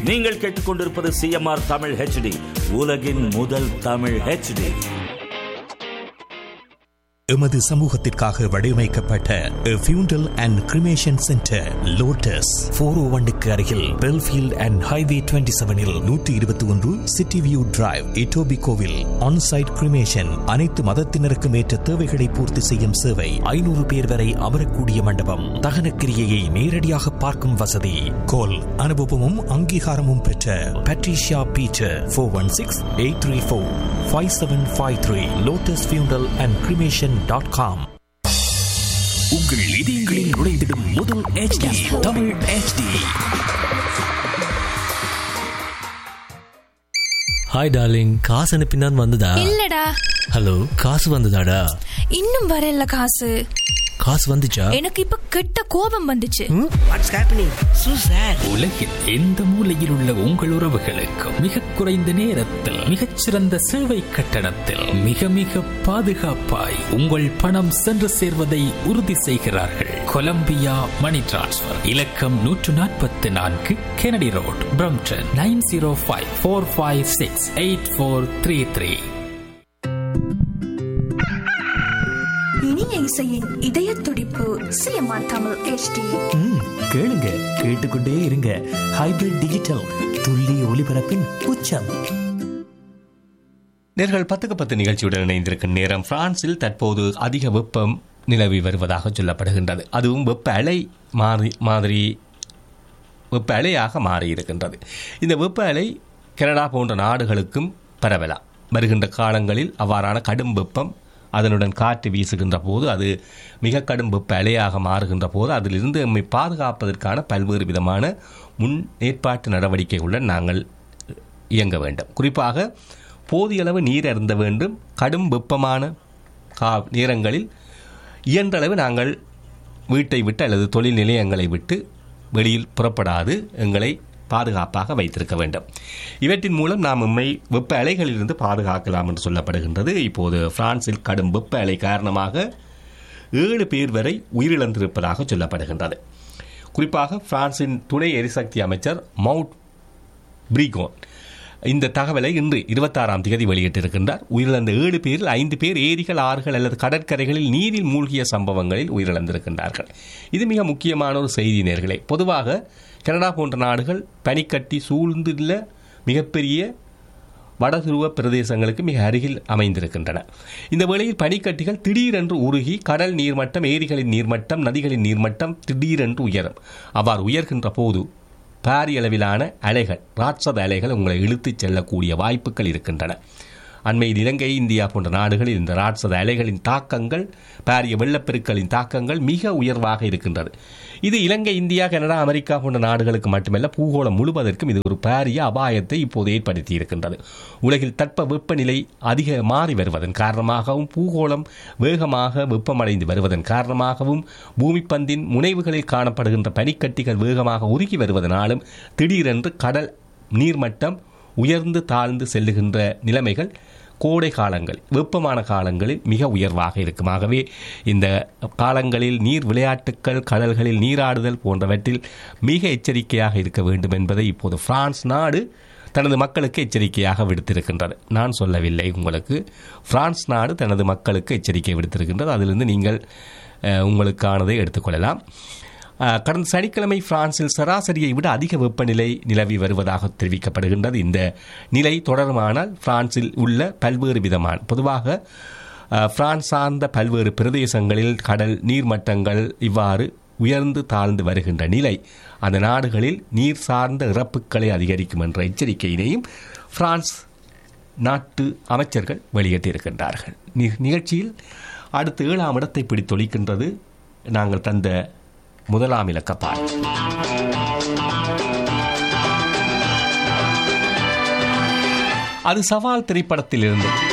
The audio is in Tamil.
நீங்கள் கேட்டுக்கொண்டிருப்பது சிஎம்ஆர் தமிழ் ஹெச்டி உலகின் முதல் தமிழ் ஹெச்டி எமது சமூகத்திற்காக வடிவமைக்கப்பட்ட funeral and cremation centre lotus four o ஒன்னுக்கு அருகில் பெல்ஃபீல்ட் அண்ட் ஹைவே டுவெண்ட்டி செவனில் நூற்றி இருபத்தி ஒன்று சிட்டி வியூ டிரைவ் இட்டோபி கோவில் ஆன்சைட் கிரிமேஷன் அனைத்து மதத்தினருக்கும் ஏற்ற தேவைகளை பூர்த்தி செய்யும் சேவை ஐநூறு பேர் வரை அமரக்கூடிய மண்டபம் தகனக்கிரியையை நேரடியாக பார்க்கும் வசதி கோல் அனுபவமும் அங்கீகாரமும் பெற்ற Patricia Beecher four one six eight three four five seven five three lotus funeral and cremation dot com உங்கள் இதயங்களில் நுழைந்திடும் முதல் HD Tamil HD hi darling காசு அனுப்பினான் வந்ததா இல்லடா ஹலோ காசு வந்ததாடா இன்னும் வரல காசு காசு வந்துச்சா எனக்கு இப்ப கெட்ட கோபம் வந்துச்சு வாட்ஸ் ஹேப்பனிங் சூ சார் உலகில் எந்த மூலையில் உள்ள உங்கள் உறவுகளுக்கு மிக குறைந்த நேரத்தில் மிகச்சிறந்த சேவை கட்டணத்தில் மிக மிக பாதுகாப்பாய் உங்கள் பணம் சென்று சேர்வதை உறுதி செய்கிறார்கள் கொலம்பியா மணி டிரான்ஸ்ஃபர் இலக்கம் நூற்று நாற்பத்தி நான்கு Kennedy road Brampton nine zero five four five six eight four three three இனிய இசையின் இதய துடிப்பு சிஎம்ஆர் தமிழ் ஹெச்டி ம், கேளுங்க கேட்டுக்கொண்டே இருங்க ஹைபிரிட் டிஜிட்டல் துல்லிய ஒலிபரப்பின் உச்சம் நேர்கள் பத்துக்கு பத்து நிகழ்ச்சியுடன் இணைந்திருக்கும் நேரம் பிரான்சில் தற்போது அதிக வெப்பம் நிலவி வருவதாக சொல்லப்படுகின்றது அதுவும் வெப்ப அலை மாறி மாதிரி வெப்ப அலையாக மாறி இருக்கின்றது இந்த வெப்ப அலை கனடா போன்ற நாடுகளுக்கும் பரவலாம் வருகின்ற காலங்களில் அவ்வாறான கடும் வெப்பம் அதனுடன் காற்று வீசுகின்ற போது அது மிக கடும் வெப்ப அலையாக மாறுகின்ற போது அதிலிருந்து நம்மை பாதுகாப்பதற்கான பல்வேறு விதமான முன்னேற்பாட்டு நடவடிக்கைகளுடன் நாங்கள் இயங்க வேண்டும் குறிப்பாக போதிய அளவு நீர் அருந்த வேண்டும் கடும் வெப்பமான கா நேரங்களில் இயன்றளவு நாங்கள் வீட்டை விட்டு அல்லது தொழில் நிலையங்களை விட்டு வெளியில் புறப்படாது எங்களை பாதுகாப்பாக வைத்திருக்க வேண்டும் இவற்றின் மூலம் நாம் உண்மை வெப்ப அலைகளிலிருந்து பாதுகாக்கலாம் என்று சொல்லப்படுகின்றது இப்போது பிரான்சில் கடும் வெப்ப அலை காரணமாக ஏழு பேர் வரை உயிரிழந்திருப்பதாக சொல்லப்படுகின்றது குறிப்பாக பிரான்சின் துணை எரிசக்தி அமைச்சர் மவுண்ட் பிரிகோன் இந்த தகவலை இன்று இருபத்தாறாம் தேதி வெளியிட்டிருக்கின்றார் உயிரிழந்த ஏழு பேரில் ஐந்து பேர் ஏரிகள் ஆறுகள் அல்லது கடற்கரைகளில் நீரில் மூழ்கிய சம்பவங்களில் உயிரிழந்திருக்கின்றார்கள் இது மிக முக்கியமான ஒரு செய்தி நேர்களே பொதுவாக கனடா போன்ற நாடுகள் பனிக்கட்டி சூழ்ந்துள்ள மிகப்பெரிய வடதுருவ பிரதேசங்களுக்கு மிக அருகில் அமைந்திருக்கின்றன இந்த வேளையில் பனிக்கட்டிகள் திடீரென்று உருகி கடல் நீர்மட்டம் ஏரிகளின் நீர்மட்டம் நதிகளின் நீர்மட்டம் திடீரென்று உயரும் அவ்வாறு உயர்கின்ற போது பாரிய அளவிலான அலைகள் ராட்சத அலைகள் உங்களை இழுத்துச் செல்லக்கூடிய வாய்ப்புகள் இருக்கின்றன அண்மையில் இலங்கை இந்தியா போன்ற நாடுகளில் இந்த ராட்சத அலைகளின் தாக்கங்கள் பாரிய வெள்ளப்பெருக்களின் தாக்கங்கள் மிக உயர்வாக இருக்கின்றது இது இலங்கை இந்தியா கனடா அமெரிக்கா போன்ற நாடுகளுக்கு மட்டுமல்ல பூகோளம் முழுவதற்கும் இது ஒரு பாரிய அபாயத்தை இப்போது ஏற்படுத்தி இருக்கின்றது உலகில் தட்ப வெப்பநிலை அதிக மாறி வருவதன் காரணமாகவும் பூகோளம் வேகமாக வெப்பமடைந்து வருவதன் காரணமாகவும் பூமிப்பந்தின் முனைவுகளில் காணப்படுகின்ற பனிக்கட்டிகள் வேகமாக உருகி வருவதனாலும் திடீரென்று கடல் நீர்மட்டம் உயர்ந்து தாழ்ந்து செல்லுகின்ற நிலைமைகள் கோடை காலங்கள் வெப்பமான காலங்களில் மிக உயர்வாக இருக்கும் ஆகவே இந்த காலங்களில் நீர் விளையாட்டுக்கள் கடல்களில் நீராடுதல் போன்றவற்றில் மிக எச்சரிக்கையாக இருக்க வேண்டும் என்பதை இப்போது பிரான்ஸ் நாடு தனது மக்களுக்கு எச்சரிக்கையாக விடுத்திருக்கின்றது நான் சொல்லவில்லை உங்களுக்கு பிரான்ஸ் நாடு தனது மக்களுக்கு எச்சரிக்கை விடுத்திருக்கின்றது அதிலிருந்து நீங்கள் அஹ், உங்களுக்கானதை எடுத்துக்கொள்ளலாம் அஹ், கடந்த சனிக்கிழமை பிரான்சில் சராசரியை விட அதிக வெப்பநிலை நிலவி வருவதாக தெரிவிக்கப்படுகின்றது இந்த நிலை தொடருமானால் பிரான்சில் உள்ள பல்வேறு விதமான பொதுவாக அஹ், பிரான்ஸ் சார்ந்த பல்வேறு பிரதேசங்களில் கடல் நீர்மட்டங்கள் இவ்வாறு உயர்ந்து தாழ்ந்து வருகின்ற நிலை அந்த நாடுகளில் நீர் சார்ந்த இறப்புகளை அதிகரிக்கும் என்ற எச்சரிக்கையினையும் பிரான்ஸ் நாட்டு அமைச்சர்கள் வெளியிட்டிருக்கின்றார்கள் நி- நிகழ்ச்சியில் அடுத்த ஏழாம் இடத்தை பிடித்தொழிக்கின்றது நாங்கள் தந்த முதலாம் இலக்க பாடல் அது சவால் திரைப்படத்திலிருந்து